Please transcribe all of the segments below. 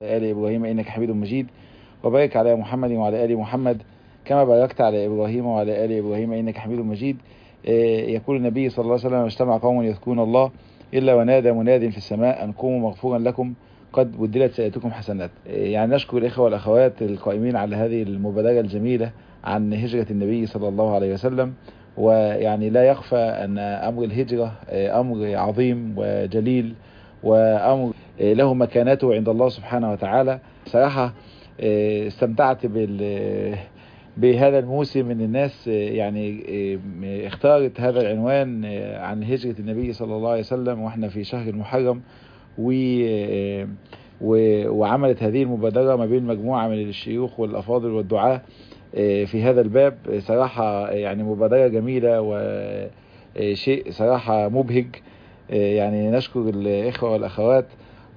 آل إبراهيم إنك حميد مجيد وبارك على محمد وعلى آل محمد كما باركت على إبراهيم وعلى آل إبراهيم إنك حميد مجيد يقول النبي صلى الله عليه وسلم اجتمع قوم يذكرون الله إلا ونادى مناد في السماء أن قوموا مغفورا لكم قد بدلت سيئاتكم حسنات يعني نشكر الإخوة والأخوات القائمين على هذه المبادرة الجميلة عن هجرة النبي صلى الله عليه وسلم ويعني لا يخفى أن أمر الهجرة أمر عظيم وجليل وأمر له مكانته عند الله سبحانه وتعالى صراحة استمتعت بال بهذا الموسم ان الناس يعني اختارت هذا العنوان عن هجرة النبي صلى الله عليه وسلم واحنا في شهر المحرم و وعملت هذه المبادرة ما بين مجموعة من الشيوخ والأفاضل والدعاة في هذا الباب صراحة يعني مبادرة جميلة وشيء صراحة مبهج يعني نشكر الإخوة والأخوات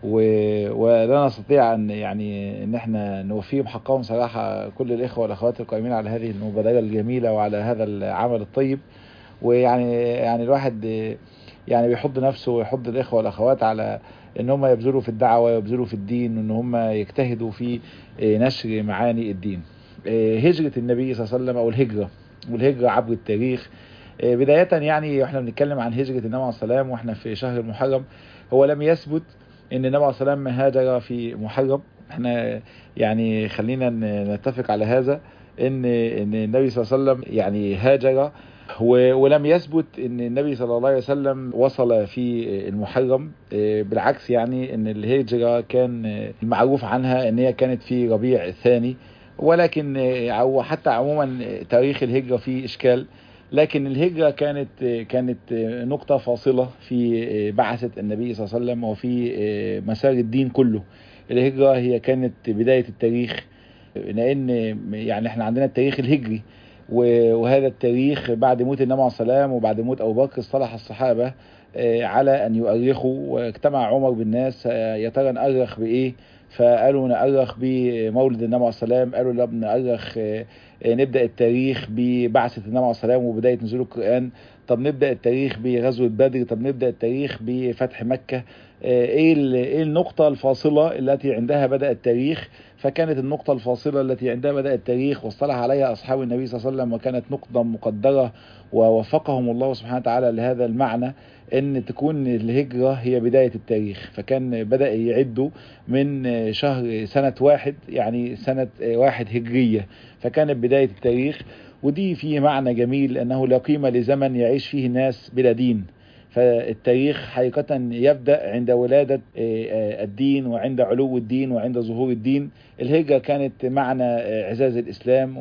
ولا نستطيع ان يعني ان احنا نوفيهم حقهم صراحه كل الاخوه والاخوات القائمين على هذه المبادره الجميله وعلى هذا العمل الطيب ويعني يعني الواحد يعني بيحض نفسه ويحض الاخوه والاخوات على ان هم يبذلوا في الدعوه ويبذلوا في الدين وان هم يجتهدوا في نشر معاني الدين. هجره النبي صلى الله عليه وسلم او الهجره والهجره عبر التاريخ بدايه يعني احنا بنتكلم عن هجره النبي عليه السلام واحنا في شهر المحرم هو لم يثبت ان النبي عليه الصلاه والسلام هاجر في محرم احنا يعني خلينا نتفق على هذا ان ان النبي صلى الله عليه وسلم يعني هاجر ولم يثبت ان النبي صلى الله عليه وسلم وصل في المحرم بالعكس يعني ان الهجرة كان المعروف عنها ان هي كانت في ربيع الثاني ولكن او حتى عموما تاريخ الهجرة فيه اشكال لكن الهجرة كانت كانت نقطة فاصلة في بعثة النبي صلى الله عليه وسلم وفي مسار الدين كله الهجرة هي كانت بداية التاريخ لأن يعني احنا عندنا التاريخ الهجري وهذا التاريخ بعد موت النبي عليه السلام وبعد موت أبو بكر اصطلح الصحابة على أن يؤرخوا واجتمع عمر بالناس يا ترى نؤرخ بإيه فقالوا نؤرخ بمولد النبي عليه السلام قالوا لا بنؤرخ نبدا التاريخ ببعثه النبي عليه السلام وبدايه نزول القران طب نبدا التاريخ بغزوه بدر طب نبدا التاريخ بفتح مكه ايه ايه النقطه الفاصله التي عندها بدا التاريخ فكانت النقطه الفاصله التي عندها بدا التاريخ واصطلح عليها اصحاب النبي صلى الله عليه وسلم وكانت نقطه مقدره ووفقهم الله سبحانه وتعالى لهذا المعنى ان تكون الهجرة هي بداية التاريخ فكان بدأ يعدوا من شهر سنة واحد يعني سنة واحد هجرية فكانت بداية التاريخ ودي فيه معنى جميل انه لا قيمة لزمن يعيش فيه الناس بلا دين فالتاريخ حقيقة يبدأ عند ولادة الدين وعند علو الدين وعند ظهور الدين الهجرة كانت معنى اعزاز الإسلام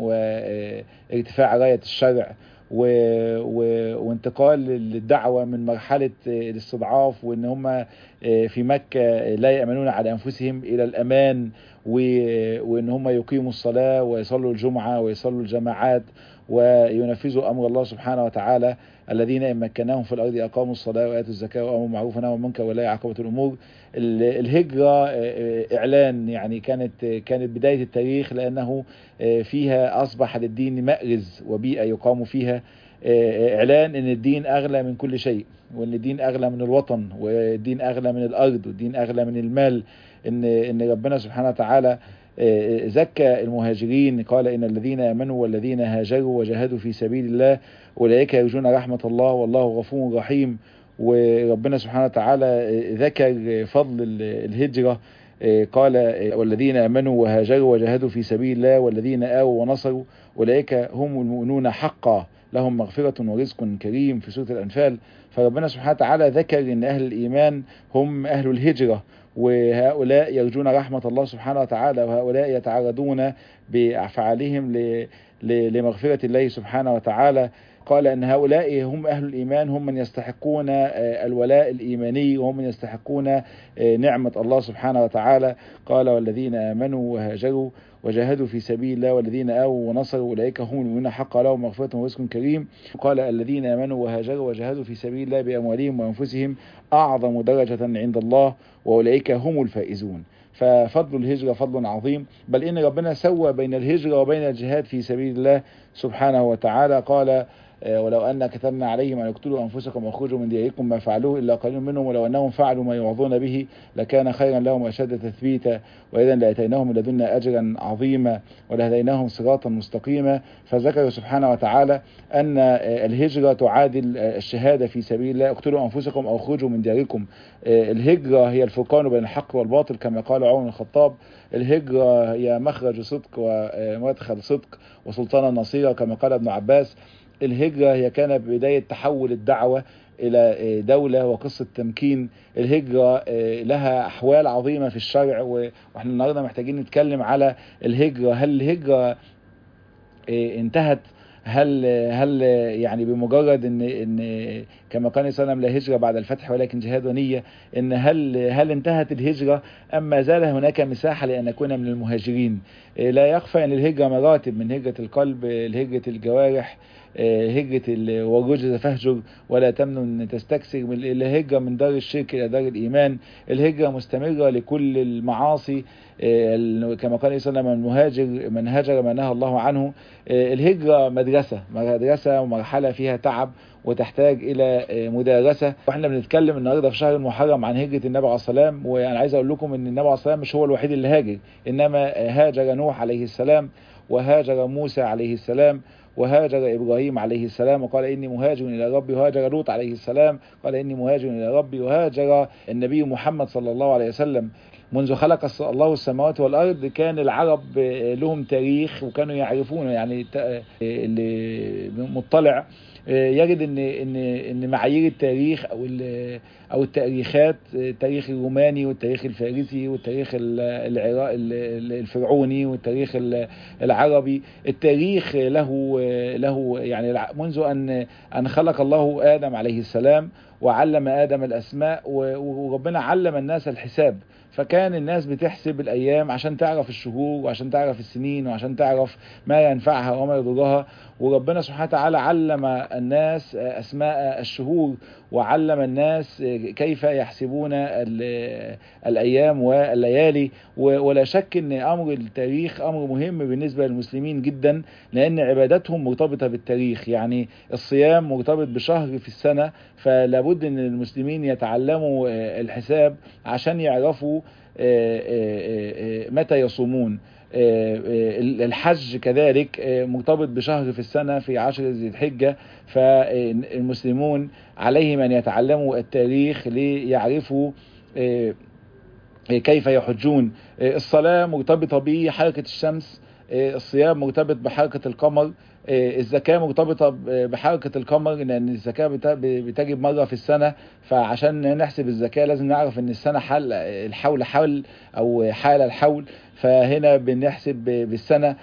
وارتفاع راية الشرع و... و... وانتقال للدعوة من مرحلة الاستضعاف وان هم في مكة لا يأمنون على أنفسهم إلى الأمان و... وان هم يقيموا الصلاة ويصلوا الجمعة ويصلوا الجماعات وينفذوا أمر الله سبحانه وتعالى الذين إن مكناهم في الأرض أقاموا الصلاة وآتوا الزكاة وأمروا بالمعروف ونهوا عن المنكر ولا عقبة الأمور الهجرة إعلان يعني كانت كانت بداية التاريخ لأنه فيها أصبح للدين مأرز وبيئة يقام فيها إعلان أن الدين أغلى من كل شيء وأن الدين أغلى من الوطن والدين أغلى من الأرض والدين أغلى من المال أن أن ربنا سبحانه وتعالى زكى المهاجرين قال إن الذين آمنوا والذين هاجروا وجاهدوا في سبيل الله أولئك يرجون رحمة الله والله غفور رحيم وربنا سبحانه وتعالى ذكر فضل الهجرة قال والذين آمنوا وهاجروا وجاهدوا في سبيل الله والذين آووا ونصروا أولئك هم المؤمنون حقا لهم مغفرة ورزق كريم في سورة الأنفال فربنا سبحانه وتعالى ذكر أن أهل الإيمان هم أهل الهجرة وهؤلاء يرجون رحمة الله سبحانه وتعالى وهؤلاء يتعرضون بأفعالهم لمغفرة الله سبحانه وتعالى قال أن هؤلاء هم أهل الإيمان هم من يستحقون الولاء الإيماني وهم من يستحقون نعمة الله سبحانه وتعالى قال والذين آمنوا وهاجروا وجاهدوا في سبيل الله والذين آووا ونصروا أولئك هم المؤمنون حقا لهم مغفرة ورزق كريم قال الذين آمنوا وهاجروا وجاهدوا في سبيل الله بأموالهم وأنفسهم أعظم درجة عند الله وأولئك هم الفائزون ففضل الهجرة فضل عظيم بل إن ربنا سوى بين الهجرة وبين الجهاد في سبيل الله سبحانه وتعالى قال ولو أن كتبنا عليهم أن يقتلوا أنفسكم واخرجوا من دياركم ما فعلوه إلا قليل منهم ولو أنهم فعلوا ما يوعظون به لكان خيرا لهم وأشد تثبيتا وإذا لأتيناهم من لدنا أجرا عظيما ولهديناهم صراطا مستقيما فذكر سبحانه وتعالى أن الهجرة تعادل الشهادة في سبيل الله اقتلوا أنفسكم أو اخرجوا من دياركم الهجرة هي الفرقان بين الحق والباطل كما قال عمر بن الخطاب الهجرة هي مخرج صدق ومدخل صدق وسلطان نصيرة كما قال ابن عباس الهجرة هي كانت بداية تحول الدعوة إلى دولة وقصة تمكين الهجرة لها أحوال عظيمة في الشرع وإحنا النهاردة محتاجين نتكلم على الهجرة هل الهجرة انتهت هل هل يعني بمجرد ان ان كما قال صلى الله عليه وسلم لا هجره بعد الفتح ولكن جهاد ونيه ان هل هل انتهت الهجره ام ما زال هناك مساحه لان نكون من المهاجرين لا يخفى ان الهجره مراتب من هجره القلب لهجره الجوارح هجرة والرجز فهجر ولا تمنن تستكثر الهجرة من دار الشرك إلى دار الإيمان الهجرة مستمرة لكل المعاصي كما قال صلى الله عليه وسلم المهاجر من هاجر ما نهى الله عنه الهجرة مدرسة مدرسة ومرحلة فيها تعب وتحتاج الى مدارسه واحنا بنتكلم النهارده في شهر المحرم عن هجره النبي عليه السلام وانا عايز اقول لكم ان النبي عليه السلام مش هو الوحيد اللي هاجر انما هاجر نوح عليه السلام وهاجر موسى عليه السلام وهاجر إبراهيم عليه السلام وقال إني مهاجر إلى ربي وهاجر لوط عليه السلام قال إني مهاجر إلى ربي وهاجر النبي محمد صلى الله عليه وسلم منذ خلق الله السماوات والأرض كان العرب لهم تاريخ وكانوا يعرفون يعني اللي مطلع يجد ان ان ان معايير التاريخ او او التاريخات التاريخ الروماني والتاريخ الفارسي والتاريخ الفرعوني والتاريخ العربي التاريخ له له يعني منذ ان ان خلق الله ادم عليه السلام وعلم ادم الاسماء وربنا علم الناس الحساب فكان الناس بتحسب الايام عشان تعرف الشهور وعشان تعرف السنين وعشان تعرف ما ينفعها وما يضرها وربنا سبحانه وتعالى علم الناس اسماء الشهور وعلم الناس كيف يحسبون الايام والليالي ولا شك ان امر التاريخ امر مهم بالنسبه للمسلمين جدا لان عباداتهم مرتبطه بالتاريخ يعني الصيام مرتبط بشهر في السنه فلابد ان المسلمين يتعلموا الحساب عشان يعرفوا متى يصومون الحج كذلك مرتبط بشهر في السنة في عشر ذي الحجة فالمسلمون عليهم أن يتعلموا التاريخ ليعرفوا كيف يحجون الصلاة مرتبطة بحركة الشمس الصيام مرتبط بحركة القمر الزكاة مرتبطة بحركة القمر لأن الزكاة بتجب مرة في السنة فعشان نحسب الزكاة لازم نعرف أن السنة حل الحول حول أو حال الحول فهنا بنحسب بالسنة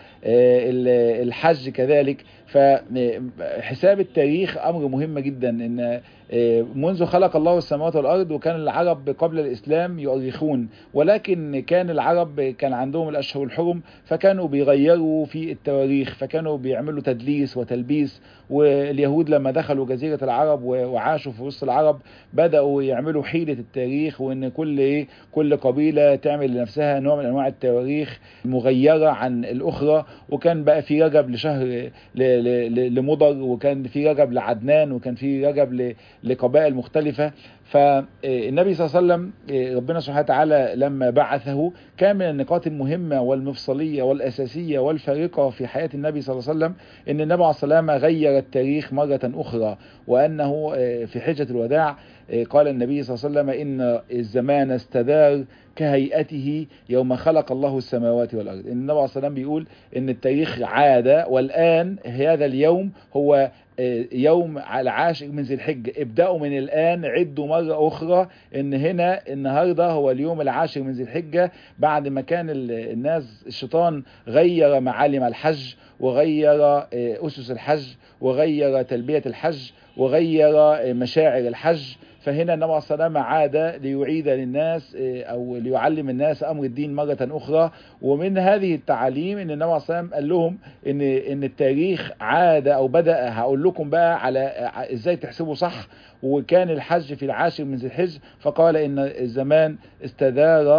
الحج كذلك فحساب التاريخ أمر مهم جدا إن منذ خلق الله السماوات والأرض وكان العرب قبل الإسلام يؤرخون ولكن كان العرب كان عندهم الأشهر الحرم فكانوا بيغيروا في التواريخ فكانوا بيعملوا تدليس وتلبيس واليهود لما دخلوا جزيرة العرب وعاشوا في وسط العرب بدأوا يعملوا حيلة التاريخ وإن كل إيه كل قبيلة تعمل لنفسها نوع من أنواع التواريخ مغيرة عن الأخرى وكان بقى في رجب لشهر لمضر وكان في رجب لعدنان وكان في رجب لقبائل مختلفة فالنبي صلى الله عليه وسلم ربنا سبحانه وتعالى لما بعثه كان من النقاط المهمة والمفصلية والأساسية والفارقة في حياة النبي صلى الله عليه وسلم أن النبي عليه السلام غير التاريخ مرة أخرى وأنه في حجة الوداع قال النبي صلى الله عليه وسلم إن الزمان استدار كهيئته يوم خلق الله السماوات والأرض إن النبي عليه السلام بيقول إن التاريخ عادة والآن هذا اليوم هو يوم العاشر من ذي الحجة ابدأوا من الآن عدوا مرة أخرى إن هنا النهاردة هو اليوم العاشر من ذي الحجة بعد ما كان الناس الشيطان غير معالم الحج وغير أسس الحج وغير تلبية الحج وغير مشاعر الحج فهنا النبي عليه السلام عاد ليعيد للناس او ليعلم الناس امر الدين مره اخرى ومن هذه التعاليم ان النبي عليه السلام قال لهم ان ان التاريخ عاد او بدا هقول لكم بقى على ازاي تحسبوا صح وكان الحج في العاشر من ذي الحج فقال ان الزمان استدار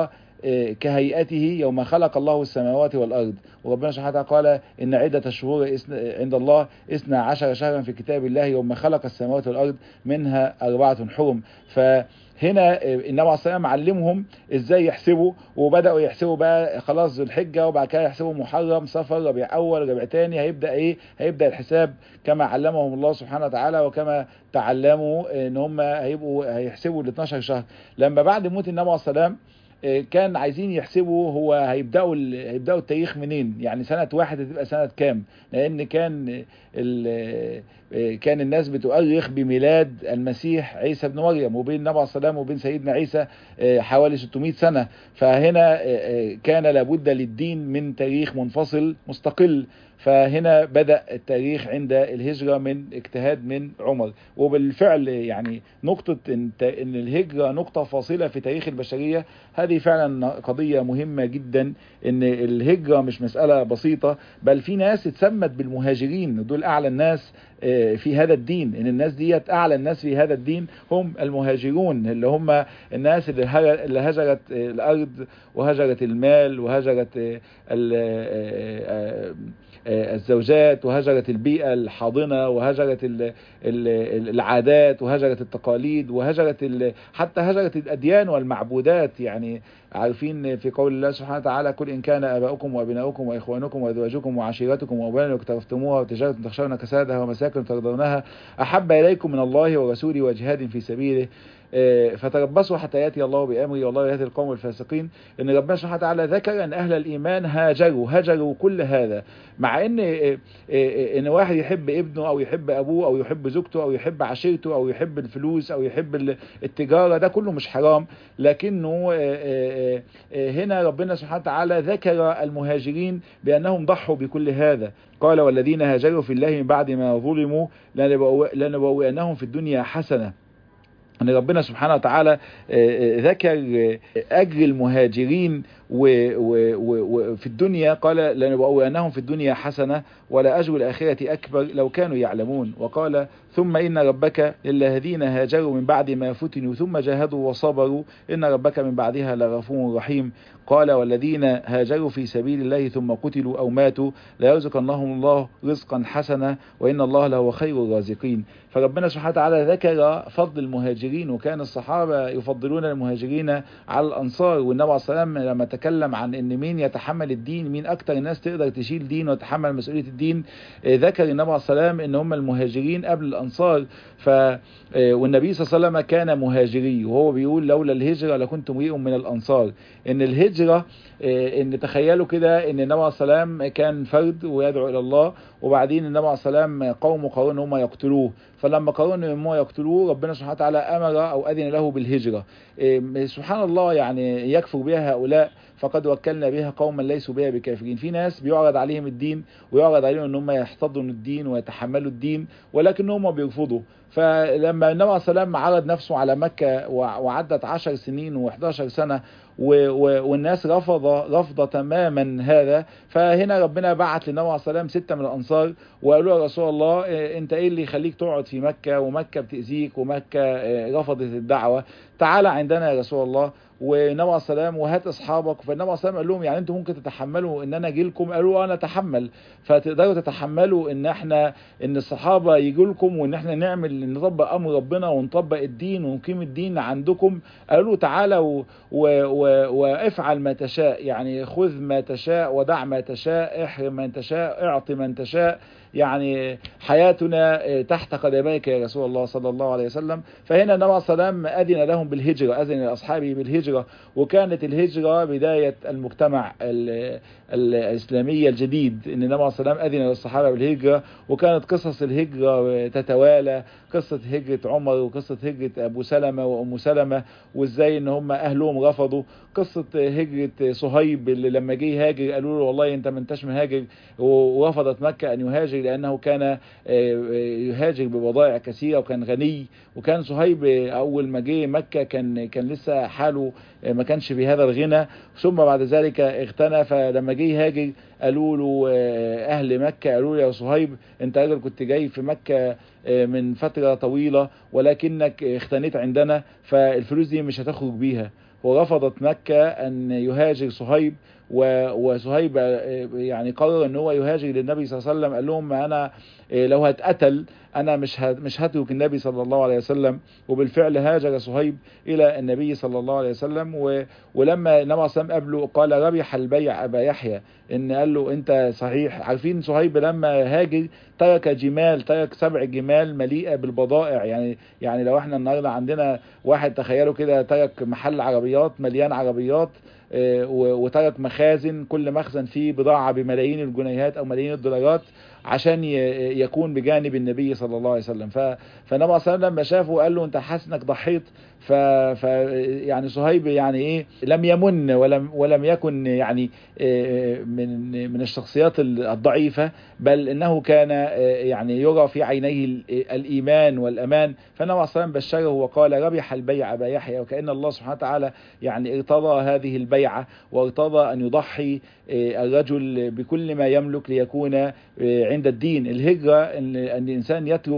كهيئته يوم خلق الله السماوات والأرض وربنا سبحانه وتعالى قال إن عدة الشهور عند الله اثنا عشر شهرا في كتاب الله يوم خلق السماوات والأرض منها أربعة حرم ف هنا النبي عليه السلام علمهم ازاي يحسبوا وبداوا يحسبوا بقى خلاص ذو الحجه وبعد كده يحسبوا محرم صفر ربيع اول ربيع ثاني هيبدا ايه هيبدا الحساب كما علمهم الله سبحانه وتعالى وكما تعلموا ان هم هيبقوا هيحسبوا ال 12 شهر لما بعد موت النبي عليه السلام كان عايزين يحسبوا هو هيبداوا هيبداوا التاريخ منين يعني سنه واحد هتبقى سنه كام لان كان كان الناس بتؤرخ بميلاد المسيح عيسى ابن مريم وبين النبي عليه السلام وبين سيدنا عيسى حوالي 600 سنه فهنا كان لابد للدين من تاريخ منفصل مستقل فهنا بدأ التاريخ عند الهجرة من اجتهاد من عمر وبالفعل يعني نقطة ان الهجرة نقطة فاصلة في تاريخ البشرية هذه فعلا قضية مهمة جدا ان الهجرة مش مسألة بسيطة بل في ناس اتسمت بالمهاجرين دول اعلى الناس في هذا الدين ان الناس ديت اعلى الناس في هذا الدين هم المهاجرون اللي هم الناس اللي هجرت الارض وهجرت المال وهجرت الزوجات وهجرت البيئة الحاضنة وهجرت العادات وهجرت التقاليد وهجرت حتى هجرت الأديان والمعبودات يعني عارفين في قول الله سبحانه وتعالى كل إن كان آباؤكم وأبناؤكم وإخوانكم وأزواجكم وعشيرتكم وأموال اقترفتموها وتجارة تخشون كسادها ومساكن ترضونها أحب إليكم من الله ورسوله وجهاد في سبيله فتربصوا حتى ياتي الله بامره والله يهدي القوم الفاسقين ان ربنا سبحانه وتعالى ذكر ان اهل الايمان هاجروا هاجروا كل هذا مع ان ان واحد يحب ابنه او يحب ابوه او يحب زوجته او يحب عشيرته او يحب الفلوس او يحب التجاره ده كله مش حرام لكنه هنا ربنا سبحانه وتعالى ذكر المهاجرين بانهم ضحوا بكل هذا قال والذين هاجروا في الله من بعد ما ظلموا لنبوئنهم في الدنيا حسنه ان ربنا سبحانه وتعالى ذكر اجر المهاجرين وفي الدنيا قال لنبوئنهم في الدنيا حسنه ولا اجر الاخره اكبر لو كانوا يعلمون وقال ثم ان ربك للذين هاجروا من بعد ما فتنوا ثم جاهدوا وصبروا ان ربك من بعدها لغفور رحيم قال والذين هاجروا في سبيل الله ثم قتلوا او ماتوا ليرزقنهم الله رزقا حسنا وان الله لهو خير الرازقين فربنا سبحانه وتعالى ذكر فضل المهاجرين وكان الصحابه يفضلون المهاجرين على الانصار والنبي عليه الصلاه والسلام لما تكلم عن ان مين يتحمل الدين مين اكتر الناس تقدر تشيل دين وتتحمل مسؤوليه الدين ذكر النبي عليه الصلاه والسلام ان هم المهاجرين قبل الانصار ف والنبي صلى الله عليه وسلم كان مهاجري وهو بيقول لولا الهجره لكنت امرئ من الانصار ان الهجره ان تخيلوا كده ان النبي عليه الصلاه والسلام كان فرد ويدعو الى الله وبعدين النبي عليه الصلاه والسلام قومه قرروا ان هم يقتلوه فلما قرروا ان هم يقتلوه ربنا سبحانه وتعالى امر او اذن له بالهجره سبحان الله يعني يكفر بها هؤلاء فقد وكلنا بها قوما ليسوا بها بكافرين في ناس بيعرض عليهم الدين ويعرض عليهم ان هم يحتضنوا الدين ويتحملوا الدين ولكنهم بيرفضوا فلما النبي عليه الصلاه والسلام عرض نفسه على مكه وعدت عشر سنين و11 سنه والناس رفض رفض تماما هذا فهنا ربنا بعت للنبي عليه الصلاه والسلام سته من الانصار وقالوا يا رسول الله انت ايه اللي يخليك تقعد في مكه ومكه بتاذيك ومكه رفضت الدعوه تعالى عندنا يا رسول الله والنبي عليه السلام وهات اصحابك فالنبي عليه السلام قال لهم يعني انتم ممكن تتحملوا ان انا اجي لكم قالوا انا اتحمل فتقدروا تتحملوا ان احنا ان الصحابه يجوا لكم وان احنا نعمل نطبق امر ربنا ونطبق الدين ونقيم الدين عندكم قالوا تعالى و و و وافعل ما تشاء يعني خذ ما تشاء ودع ما تشاء احرم من تشاء اعط من تشاء يعني حياتنا تحت قدميك يا رسول الله صلى الله عليه وسلم فهنا النبي صلى الله عليه وسلم أذن لهم بالهجرة أذن لأصحابه بالهجرة وكانت الهجرة بداية المجتمع الإسلامي الجديد إن النبي صلى الله عليه وسلم أذن للصحابة بالهجرة وكانت قصص الهجرة تتوالى قصة هجرة عمر وقصة هجرة أبو سلمة وأم سلمة وإزاي إن هم أهلهم رفضوا قصة هجرة صهيب اللي لما جه يهاجر قالوا له والله أنت ما أنتش مهاجر ورفضت مكة أن يهاجر لأنه كان يهاجر ببضائع كثيرة وكان غني وكان صهيب أول ما جه مكة كان كان لسه حاله ما كانش بهذا الغنى ثم بعد ذلك اغتنى فلما جه يهاجر قالوا له أهل مكة قالوا له يا صهيب أنت راجل كنت جاي في مكة من فترة طويلة ولكنك اختنيت عندنا فالفلوس دي مش هتخرج بيها ورفضت مكة أن يهاجر صهيب وصهيب يعني قرر ان هو يهاجر للنبي صلى الله عليه وسلم قال لهم انا لو هتقتل انا مش مش هترك النبي صلى الله عليه وسلم وبالفعل هاجر صهيب الى النبي صلى الله عليه وسلم ولما النبي صلى الله عليه وسلم قابله قال ربح البيع ابا يحيى ان قال له انت صحيح عارفين صهيب لما هاجر ترك جمال ترك سبع جمال مليئه بالبضائع يعني يعني لو احنا النهارده عندنا واحد تخيلوا كده ترك محل عربيات مليان عربيات وترك مخازن كل مخزن فيه بضاعة بملايين الجنيهات أو ملايين الدولارات عشان يكون بجانب النبي صلى الله عليه وسلم فالنبي صلى الله عليه وسلم لما شافه قال له انت حاسس انك ضحيت ف... ف يعني صهيب يعني ايه لم يمن ولم ولم يكن يعني من من الشخصيات الضعيفه بل انه كان يعني يرى في عينيه الايمان والامان فالنبي صلى الله عليه وسلم بشره وقال ربح البيع ابا يحيى وكان الله سبحانه وتعالى يعني ارتضى هذه البيعه وارتضى ان يضحي الرجل بكل ما يملك ليكون عند الدين الهجره ان الانسان يترك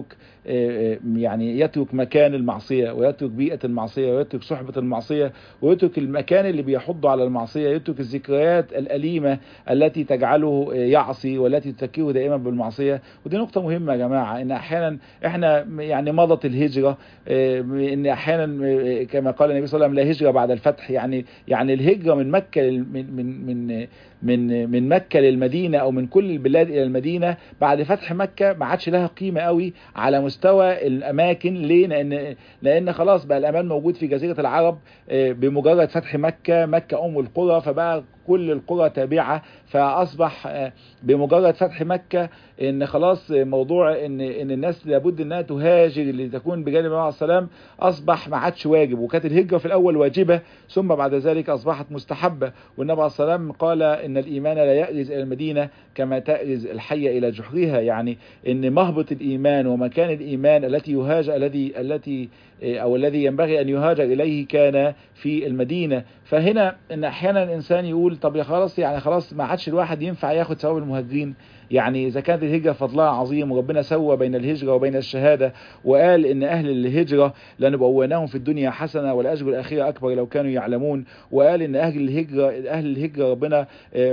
يعني يترك مكان المعصيه ويترك بيئه المعصيه ويترك صحبه المعصيه ويترك المكان اللي بيحض على المعصيه يترك الذكريات الاليمه التي تجعله يعصي والتي تذكره دائما بالمعصيه ودي نقطه مهمه يا جماعه ان احيانا احنا يعني مضت الهجره ان احيانا كما قال النبي صلى الله عليه وسلم لا هجره بعد الفتح يعني يعني الهجره من مكه من من من من من مكه للمدينه او من كل البلاد الى المدينه بعد فتح مكه ما عادش لها قيمه قوي على مستوى الاماكن ليه لان لان خلاص بقى الامان موجود في جزيره العرب بمجرد فتح مكه مكه ام القرى فبقى كل القرى تابعه فاصبح بمجرد فتح مكه ان خلاص موضوع ان ان الناس لابد انها تهاجر لتكون بجانب النبي عليه السلام اصبح ما عادش واجب وكانت الهجره في الاول واجبه ثم بعد ذلك اصبحت مستحبه والنبي عليه السلام قال ان الايمان لا يأرز الى المدينه كما تأرز الحيه الى جحرها يعني ان مهبط الايمان ومكان الايمان التي يهاجر الذي التي او الذي ينبغي ان يهاجر اليه كان في المدينه فهنا ان احيانا الانسان يقول طب يا خلاص يعني خلاص ما عادش الواحد ينفع ياخد ثواب المهاجرين يعني اذا كانت الهجره فضلها عظيم وربنا سوى بين الهجره وبين الشهاده وقال ان اهل الهجره لنبويناهم في الدنيا حسنه والاجر الاخير اكبر لو كانوا يعلمون وقال ان اهل الهجره اهل الهجره ربنا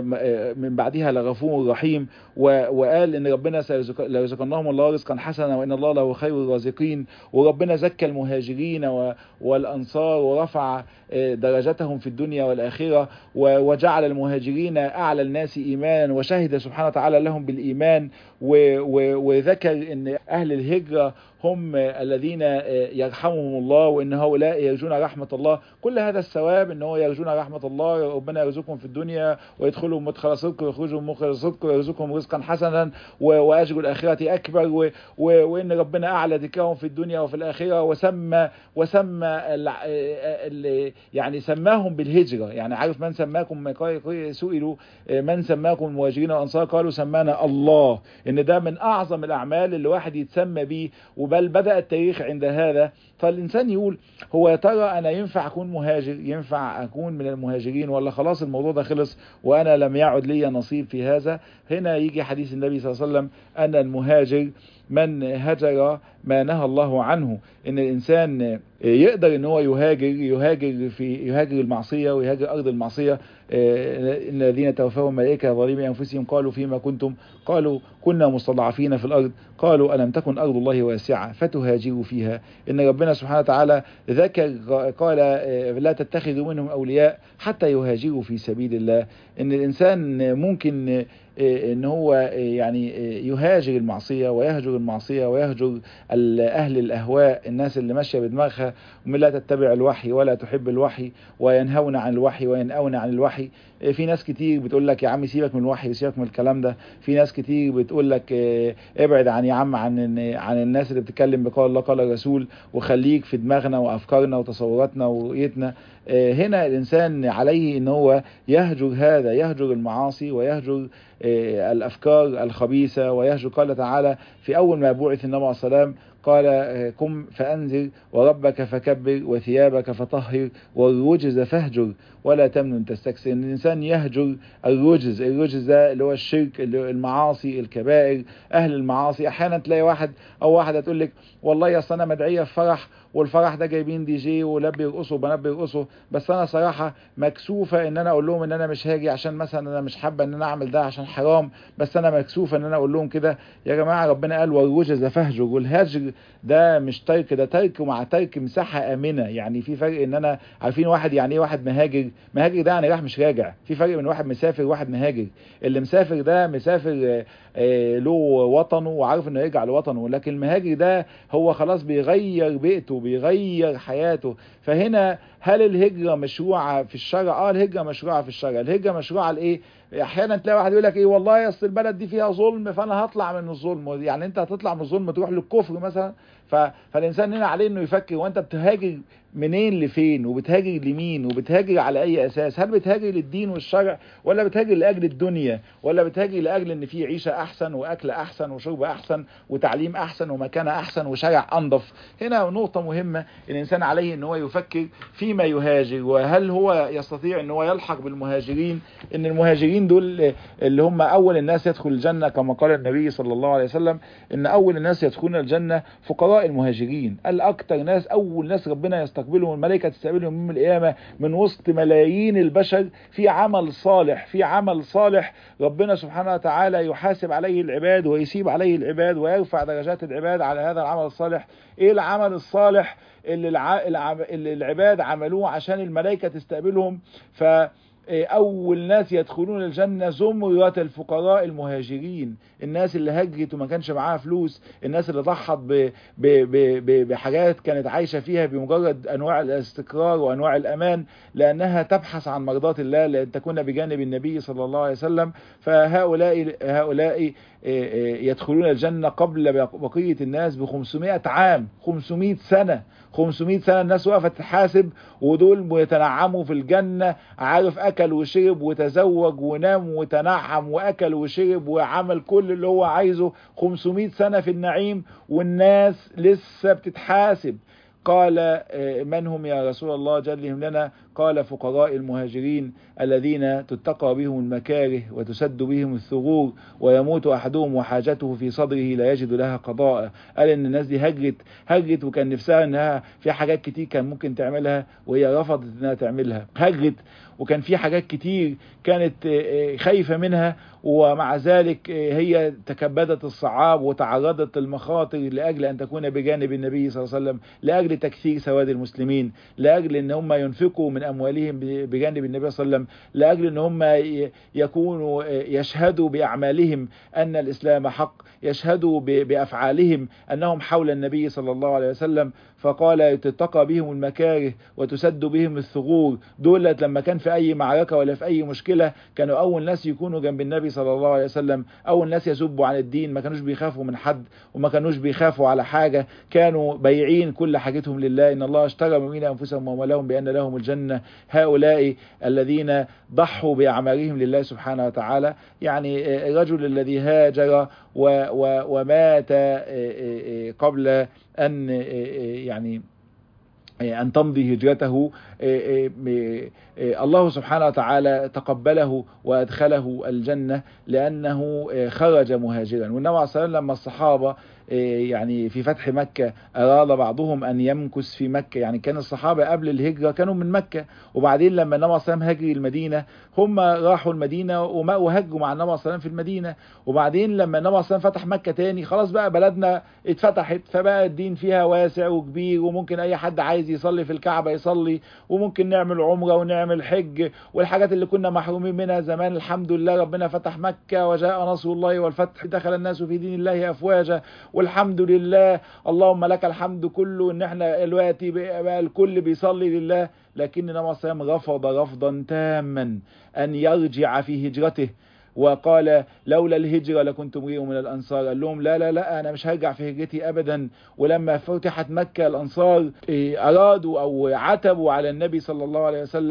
من بعدها لغفور رحيم وقال ان ربنا سيرزقناهم الله رزقا حسنا وان الله له خير الرازقين وربنا زكى المهاجرين والانصار ورفع درجتهم في الدنيا والاخره وجعل المهاجرين اعلى الناس ايمانا وشهد سبحانه وتعالى لهم بالايمان وذكر ان اهل الهجره هم الذين يرحمهم الله وان هؤلاء يرجون رحمه الله كل هذا الثواب ان هو يرجون رحمه الله ربنا يرزقهم في الدنيا ويدخلهم مدخل صدق ويخرجهم مخرج صدق ويرزقهم رزقا حسنا واجر الاخره اكبر وان ربنا اعلى ذكرهم في الدنيا وفي الاخره وسمى وسمى يعني سماهم بالهجره يعني عارف من سماكم سئلوا من سماكم المهاجرين والانصار قالوا سمانا الله ان ده من اعظم الاعمال اللي الواحد يتسمى بيه بل بدأ التاريخ عند هذا فالإنسان يقول هو يا ترى أنا ينفع أكون مهاجر ينفع أكون من المهاجرين ولا خلاص الموضوع ده خلص وأنا لم يعد لي نصيب في هذا هنا يجي حديث النبي صلى الله عليه وسلم أن المهاجر من هجر ما نهى الله عنه ان الانسان يقدر ان هو يهاجر يهاجر في يهاجر المعصيه ويهاجر ارض المعصيه ان الذين توفاهم الملائكه ظالمي انفسهم قالوا فيما كنتم قالوا كنا مستضعفين في الارض قالوا الم تكن ارض الله واسعه فتهاجروا فيها ان ربنا سبحانه وتعالى ذكر قال لا تتخذوا منهم اولياء حتى يهاجروا في سبيل الله ان الانسان ممكن ان هو يعني يهاجر المعصيه ويهجر المعصيه ويهجر اهل الاهواء الناس اللي ماشيه بدماغها ومن لا تتبع الوحي ولا تحب الوحي وينهون عن الوحي وينأون عن الوحي في ناس كتير بتقول لك يا عم سيبك من الوحي وسيبك من الكلام ده في ناس كتير بتقول لك ابعد عن يا عم عن عن الناس اللي بتتكلم بقول الله قال الرسول وخليك في دماغنا وافكارنا وتصوراتنا ورؤيتنا هنا الانسان عليه ان هو يهجر هذا يهجر المعاصي ويهجر الافكار الخبيثه ويهجر قال تعالى في اول ما بعث النبي عليه السلام قال قم فأنذر وربك فكبر وثيابك فطهر والرجز فاهجر ولا تمنن تستكثر ان الانسان يهجر الرجز الرجز ده اللي هو الشرك اللي المعاصي الكبائر اهل المعاصي احيانا تلاقي واحد او واحده تقول لك والله يا انا مدعيه في فرح والفرح ده جايبين دي جي ولاد بيرقصوا وبنات بيرقصوا بس انا صراحه مكسوفه ان انا اقول لهم ان انا مش هاجي عشان مثلا انا مش حابه ان انا اعمل ده عشان حرام بس انا مكسوفه ان انا اقول لهم كده يا جماعه ربنا قال والرجز فاهجر والهجر ده مش ترك ده ترك مع ترك مساحه امنه يعني في فرق ان انا عارفين واحد يعني ايه واحد مهاجر مهاجر ده يعني راح مش راجع في فرق بين واحد مسافر وواحد مهاجر اللي مسافر ده مسافر له وطنه وعارف انه يرجع لوطنه لكن المهاجر ده هو خلاص بيغير بيئته بيغير حياته فهنا هل الهجرة مشروعة في الشرع اه الهجرة مشروعة في الشرع الهجرة مشروعة لايه احيانا تلاقي واحد يقول لك ايه والله اصل البلد دي فيها ظلم فانا هطلع من الظلم يعني انت هتطلع من الظلم تروح للكفر مثلا ف... فالانسان هنا عليه انه يفكر وانت بتهاجر منين لفين وبتهاجر لمين وبتهاجر على اي اساس هل بتهاجر للدين والشرع ولا بتهاجر لاجل الدنيا ولا بتهاجر لاجل ان في عيشه احسن واكل احسن وشرب احسن وتعليم احسن ومكانه احسن وشرع انظف هنا نقطه مهمه الانسان عليه ان هو يفكر فيما يهاجر وهل هو يستطيع ان هو يلحق بالمهاجرين ان المهاجرين دول اللي هم اول الناس يدخل الجنه كما قال النبي صلى الله عليه وسلم ان اول الناس يدخلون الجنه فقراء المهاجرين قال اكتر ناس اول ناس ربنا يستقبلهم الملائكه تستقبلهم يوم القيامه من وسط ملايين البشر في عمل صالح في عمل صالح ربنا سبحانه وتعالى يحاسب عليه العباد ويسيب عليه العباد ويرفع درجات العباد على هذا العمل الصالح ايه العمل الصالح اللي, الع... اللي العباد عملوه عشان الملائكه تستقبلهم ف اول ناس يدخلون الجنة زمرة الفقراء المهاجرين الناس اللي هجرت وما كانش معاها فلوس الناس اللي ضحت ب... ب... ب... بحاجات كانت عايشة فيها بمجرد انواع الاستقرار وانواع الامان لانها تبحث عن مرضات الله لان تكون بجانب النبي صلى الله عليه وسلم فهؤلاء هؤلاء يدخلون الجنة قبل بقية الناس ب 500 عام 500 سنة 500 سنة الناس وقفت تحاسب ودول يتنعموا في الجنة عارف أكل وشرب وتزوج ونام وتنعم وأكل وشرب وعمل كل اللي هو عايزه 500 سنة في النعيم والناس لسه بتتحاسب قال من هم يا رسول الله جلهم لنا قال فقراء المهاجرين الذين تتقى بهم المكاره وتسد بهم الثغور ويموت أحدهم وحاجته في صدره لا يجد لها قضاء قال ان الناس دي هجرت هجرت وكان نفسها انها في حاجات كتير كان ممكن تعملها وهي رفضت انها تعملها هجرت وكان في حاجات كتير كانت خايفة منها ومع ذلك هي تكبدت الصعاب وتعرضت للمخاطر لأجل أن تكون بجانب النبي صلى الله عليه وسلم لأجل تكثير سواد المسلمين لأجل أن هم ينفقوا من أموالهم بجانب النبي صلى الله عليه وسلم لأجل أن هم يكونوا يشهدوا بأعمالهم أن الإسلام حق يشهدوا بأفعالهم أنهم حول النبي صلى الله عليه وسلم فقال تتقى بهم المكاره وتسد بهم الثغور دولت لما كان في أي معركة ولا في أي مشكلة كانوا أول ناس يكونوا جنب النبي صلى الله عليه وسلم أول ناس يسبوا عن الدين ما كانوش بيخافوا من حد وما كانوش بيخافوا على حاجة كانوا بايعين كل حاجتهم لله إن الله اشترى من أنفسهم ومولاهم بأن لهم الجنة هؤلاء الذين ضحوا بأعمالهم لله سبحانه وتعالى يعني الرجل الذي هاجر و و ومات قبل أن يعني أن تمضي هجرته الله سبحانه وتعالى تقبله وأدخله الجنة لأنه خرج مهاجرا والنبي عليه الصلاة والسلام لما الصحابة يعني في فتح مكة أراد بعضهم أن يمكث في مكة يعني كان الصحابة قبل الهجرة كانوا من مكة وبعدين لما النبي صلى الله عليه وسلم هاجر المدينة هم راحوا المدينة وهجوا مع النبي صلى الله عليه وسلم في المدينة وبعدين لما النبي صلى الله عليه وسلم فتح مكة تاني خلاص بقى بلدنا اتفتحت فبقى الدين فيها واسع وكبير وممكن أي حد عايز يصلي في الكعبة يصلي وممكن نعمل عمرة ونعمل حج والحاجات اللي كنا محرومين منها زمان الحمد لله ربنا فتح مكة وجاء نصر الله والفتح دخل الناس في دين الله أفواجا والحمد لله اللهم لك الحمد كله ان احنا دلوقتي بقى الكل بيصلي لله لكن النبي صلى الله عليه وسلم رفض رفضا تاما ان يرجع في هجرته وقال لولا الهجرة لكنت امرئ من الأنصار قال لهم لا لا لا أنا مش هرجع في هجرتي أبدا ولما فتحت مكة الأنصار أرادوا أو عتبوا على النبي صلى الله عليه وسلم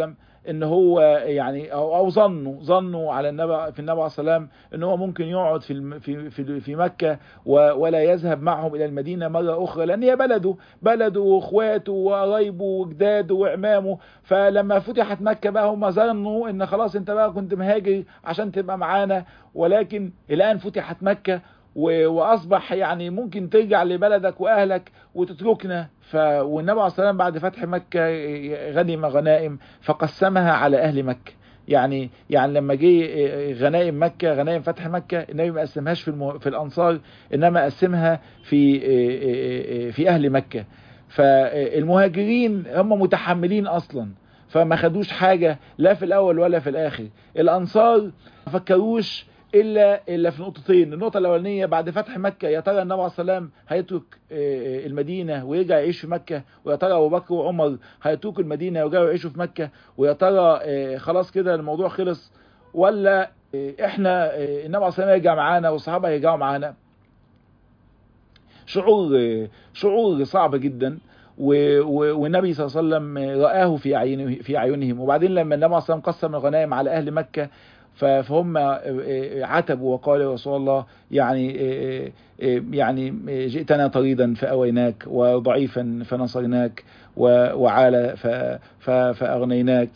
ان هو يعني او, أو ظنوا ظنوا على النبي في النبي عليه السلام ان هو ممكن يقعد في في في, في مكه ولا يذهب معهم الى المدينه مره اخرى لان هي بلده بلده واخواته وقرايبه وجداده وعمامه فلما فتحت مكه بقى هم ظنوا ان خلاص انت بقى كنت مهاجر عشان تبقى معانا ولكن الان فتحت مكه واصبح يعني ممكن ترجع لبلدك واهلك وتتركنا ف والنبي عليه السلام بعد فتح مكه غنم غنائم فقسمها على اهل مكه يعني يعني لما جه غنائم مكه غنائم فتح مكه النبي ما قسمهاش في المو... في الانصار انما قسمها في في اهل مكه فالمهاجرين هم متحملين اصلا فما خدوش حاجه لا في الاول ولا في الاخر الانصار ما فكروش الا الا في نقطتين النقطه الاولانيه بعد فتح مكه يا ترى النبي عليه السلام هيترك المدينه ويرجع يعيش في مكه ويا ترى ابو بكر وعمر هيتركوا المدينه ويرجعوا يعيشوا في مكه ويا ترى خلاص كده الموضوع خلص ولا احنا النبي عليه السلام يرجع معانا والصحابه هيرجعوا معانا شعور شعور صعب جدا والنبي صلى الله عليه وسلم رآه في أعينه في أعينهم وبعدين لما النبي صلى الله عليه وسلم قسم الغنائم على أهل مكة فهم عتبوا وقالوا يا رسول الله يعني يعني جئتنا طريدا فأويناك وضعيفا فنصرناك وعالى فأغنيناك